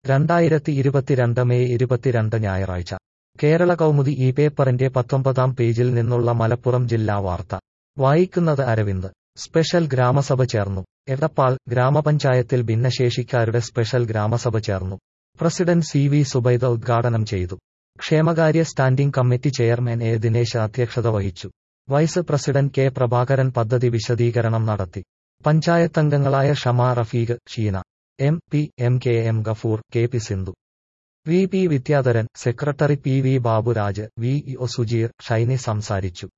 രണ്ടായിരത്തി ഇരുപത്തിരണ്ട് മെയ് ഇരുപത്തിരണ്ട് ഞായറാഴ്ച കേരള കൗമുദി ഈ പേപ്പറിന്റെ പത്തൊമ്പതാം പേജിൽ നിന്നുള്ള മലപ്പുറം ജില്ലാ വാർത്ത വായിക്കുന്നത് അരവിന്ദ് സ്പെഷ്യൽ ഗ്രാമസഭ ചേർന്നു എടപ്പാൾ ഗ്രാമപഞ്ചായത്തിൽ ഭിന്നശേഷിക്കാരുടെ സ്പെഷ്യൽ ഗ്രാമസഭ ചേർന്നു പ്രസിഡന്റ് സി വി സുബൈദ ഉദ്ഘാടനം ചെയ്തു ക്ഷേമകാര്യ standing committee chairman A Dinesh അധ്യക്ഷത വഹിച്ചു വൈസ് പ്രസിഡന്റ് കെ പ്രഭാകരൻ പദ്ധതി വിശദീകരണം നടത്തി പഞ്ചായത്തംഗങ്ങളായ Shama Rafeeq Sheena M P M K M Gafoor K P Sindhu V P Vidyadharan secretary P V Baburaj V E O Sujeer Shiny സംസാരിച്ചു